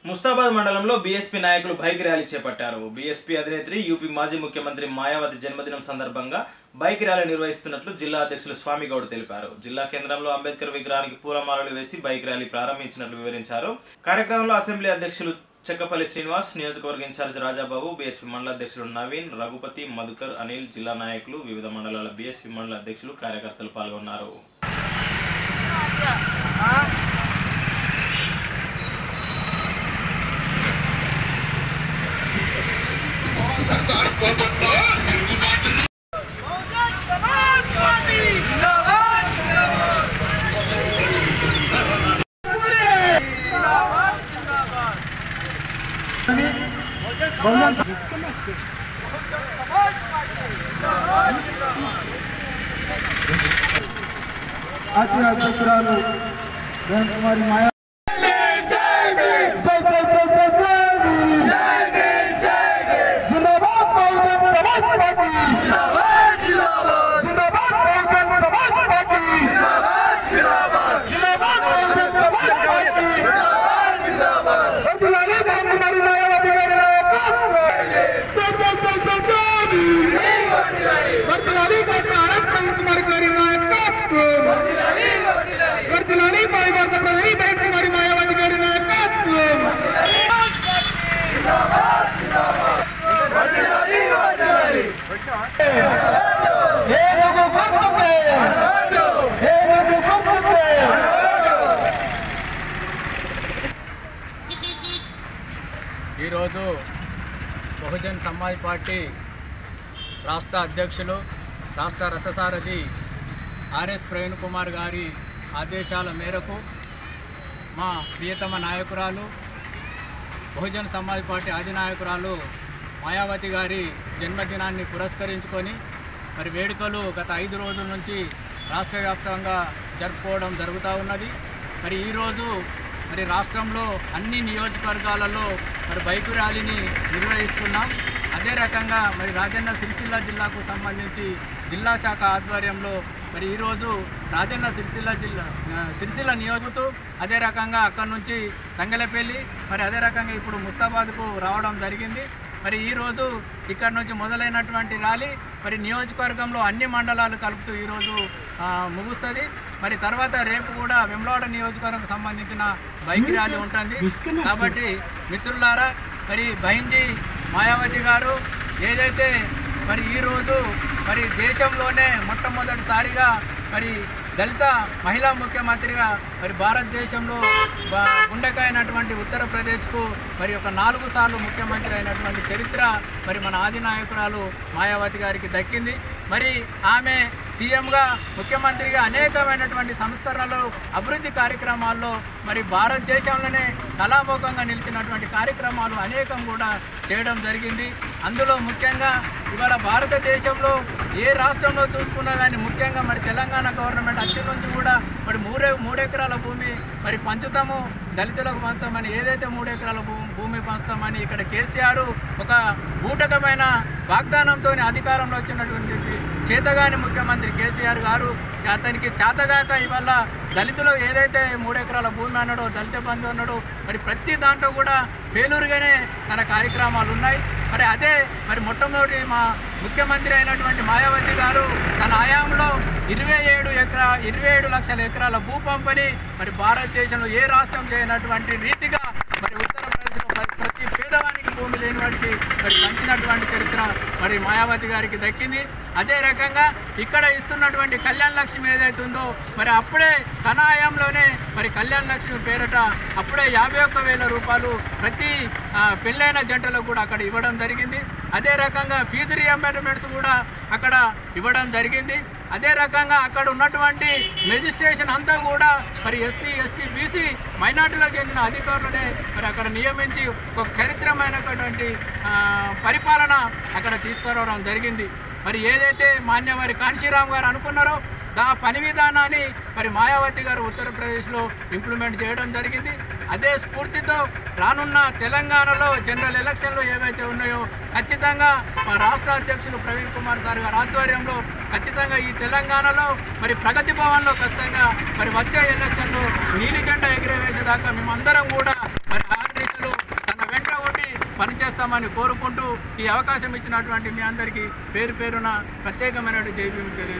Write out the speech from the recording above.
ముస్తాబాద్ మండలంలో బీఎస్పీ నాయకులు bike rally చేపట్టారు బీఎస్పీ అధినేత్రి యూపీ మాజీ ముఖ్యమంత్రి మాయావతి జన్మదినం సందర్భంగా బైక్ ర్యాలీ నిర్వహిస్తున్నట్లు జిల్లా అధ్యక్షులు స్వామిగౌడ్ తెలిపారు జిల్లా కేంద్రంలో అంబేద్కర్ విగ్రహానికి పూలమాలలు వేసి బైక్ ర్యాలీ ప్రారంభించినట్లు వివరించారు కార్యక్రమంలో అసెంబ్లీ అధ్యక్షులు చెక్కపల్లి శ్రీనివాస్ నియోజకవర్గ ఇన్ఛార్జ్ రాజాబాబు బీఎస్పీ మండల అధ్యక్షులు నవీన్ రఘుపతి మధుకర్ అనిల్ జిల్లా నాయకులు వివిధ మండలాల బీఎస్పీ మండల అధ్యక్షులు కార్యకర్తలు పాల్గొన్నారు జాతీయ అధ్యక్షురాలు వేణు కుమారి మాయా జై జై జై జై జై జిందాబాద్ బహుజన్ సమాజ్ పార్టీ జిందాబాద్ బహుజన్ సమాజ్ పార్టీ జిందాబాద్ బహుజన్ సమాజ్ పార్టీ వర్ధిల్లాలి వేణు కుమారి మాయావతి గారి నాయకత్వం జై జై జై జై జై వర్ధిల్లాలి వేణు కుమారి గారి నాయకత్వం వర్ధిల్లాలి భావి భారత ప్రధాని బయట కుమారి మాయావతి గారి నాయకత్వం ఏనుగు గుర్తుకే ఏనుగు గుర్తుకే ఈరోజు బహుజన్ సమాజ్ పార్టీ రాష్ట్ర అధ్యక్షులు రాష్ట్ర రథసారథి ఆర్ఎస్ ప్రవీణ్ కుమార్ గారి ఆదేశాల మేరకు మా ప్రియతమ నాయకురాలు బహుజన్ సమాజ్ పార్టీ అధినాయకురాలు మాయావతి గారి జన్మదినాన్ని పురస్కరించుకొని మరి వేడుకలు గత ఐదు రోజుల నుంచి రాష్ట్ర వ్యాప్తంగా జరుపుకోవడం జరుగుతూ ఉన్నది మరి ఈరోజు మరి రాష్ట్రంలో అన్ని నియోజకవర్గాలలో మరి బైక్ ర్యాలీని నిర్వహిస్తున్నాం అదే రకంగా మరి రాజన్న సిరిసిల్ల జిల్లాకు సంబంధించి జిల్లా శాఖ ఆధ్వర్యంలో మరి ఈరోజు రాజన్న సిరిసిల్ల జిల్లా ఆ, సిరిసిల్ల నియోజకతూ అదే రకంగా అక్కడి నుంచి తంగలపల్లి మరి అదే రకంగా ఇప్పుడు ముస్తాబాద్కు రావడం జరిగింది మరి ఈరోజు ఇక్కడ నుంచి మొదలైనటువంటి ర్యాలీ మరి నియోజకవర్గంలో అన్ని మండలాలు కలుపుతూ ఈరోజు ఆ, ముగుస్తుంది మరి తర్వాత రేపు కూడా వెమ్లవాడ నియోజకవర్గం సంబంధించిన బైక్ ర్యాలీ ఉంటుంది కాబట్టి మిత్రులారా మరి బహింజీ మాయావతి గారు ఏదైతే మరి ఈరోజు మరి దేశంలోనే మొట్టమొదటిసారిగా మరి దళిత మహిళా ముఖ్యమంత్రిగా మరి భారతదేశంలో బ- గుండెకాయనటువంటి ఉత్తరప్రదేశ్కు మరి ఒక నాలుగు సార్లు ముఖ్యమంత్రి అయినటువంటి చరిత్ర మరి మన ఆదినాయకురాలు మాయావతి గారికి దక్కింది మరి ఆమె సీఎంగా ముఖ్యమంత్రిగా అనేకమైనటువంటి సంస్కరణలు అభివృద్ధి కార్యక్రమాల్లో మరి భారతదేశంలోనే కళాముఖంగా నిలిచినటువంటి కార్యక్రమాలు అనేకం కూడా చేయడం జరిగింది అందులో ముఖ్యంగా ఇవాళ భారతదేశంలో ఏ రాష్ట్రంలో చూసుకున్నా కానీ ముఖ్యంగా మరి తెలంగాణ గవర్నమెంట్ అచ్చి నుంచి కూడా మరి మూడే మూడెకరాల భూమి మరి పంచుతాము దళితులకు పంచుతామని ఏదైతే మూడెకరాల భూ- భూమి పంచుతామని ఇక్కడ కేసీఆర్ ఒక బూటకమైన వాగ్దానంతో అధికారంలో వచ్చినటువంటి చేతగాని ముఖ్యమంత్రి కేసీఆర్ గారు అతనికి చేతగాక ఇవాళ దళితులు ఏదైతే మూడెకరాల భూమి అన్నాడో దళిత బంధు అన్నాడో మరి ప్రతి దాంట్లో కూడా ఫెయిల్యూర్గానే తన కార్యక్రమాలు ఉన్నాయి మరి అదే మరి మొట్టమొదటి మా ముఖ్యమంత్రి అయినటువంటి మాయావతి గారు తన హయాంలో ఇరవై ఏడు ఎకరా ఇరవై ఏడు లక్షల ఎకరాల భూ పంపిణీ మరి భారతదేశంలో ఏ రాష్ట్రం చేయనటువంటి రీతిగా మరి ఉత్తరప్రదేశ్లో ప్రతి- ప్రతి పేదవానికి భూమి లేని వాడికి మరి పంచినటువంటి చరిత్ర మరి మాయావతి గారికి దక్కింది అదే రకంగా ఇక్కడ ఇస్తున్నటువంటి కళ్యాణ లక్ష్మి ఏదైతే ఉందో మరి అప్పుడే తన హయాంలోనే మరి కళ్యాణ లక్ష్మి పేరట అప్పుడే యాభై ఒక్క వేల రూపాయలు ప్రతి ఆ, పెళ్ళైన జంటలకు కూడా అక్కడ ఇవ్వడం జరిగింది అదే రకంగా ఫీజు రియంబర్మెంట్స్ కూడా అక్కడ ఇవ్వడం జరిగింది అదే రకంగా అక్కడ ఉన్నటువంటి మెజిస్ట్రేషన్ అంతా కూడా మరి ఎస్సీ ఎస్టీ బీసీ మైనార్టీలకు చెందిన అధికారులనే మరి అక్కడ నియమించి ఒక చరిత్రమైనటువంటి ఆ, పరిపాలన అక్కడ తీసుకురావడం జరిగింది మరి ఏదైతే మాన్యవారి కాంశీరామ్ గారు అనుకున్నారో దా పని విధానాన్ని మరి మాయావతి గారు ఉత్తరప్రదేశ్లో ఇంప్లిమెంట్ చేయడం జరిగింది అదే స్ఫూర్తితో రానున్న తెలంగాణలో జనరల్ ఎలక్షన్లు ఏవైతే ఉన్నాయో ఖచ్చితంగా మా రాష్ట్ర అధ్యక్షులు ప్రవీణ్ కుమార్ సార్ గారి ఆధ్వర్యంలో ఖచ్చితంగా ఈ తెలంగాణలో మరి ప్రగతి భవన్లో ఖచ్చితంగా మరి వచ్చే ఎలక్షన్లో నీలి జెండా ఎగిరవేసేదాకా మేమందరం కూడా మరి ఆర్డీసీలు పనిచేస్తామని కోరుకుంటూ ఈ అవకాశం ఇచ్చినటువంటి మీ అందరికీ పేరు పేరున ప్రత్యేకమైనటువంటి జైబీ తెలియ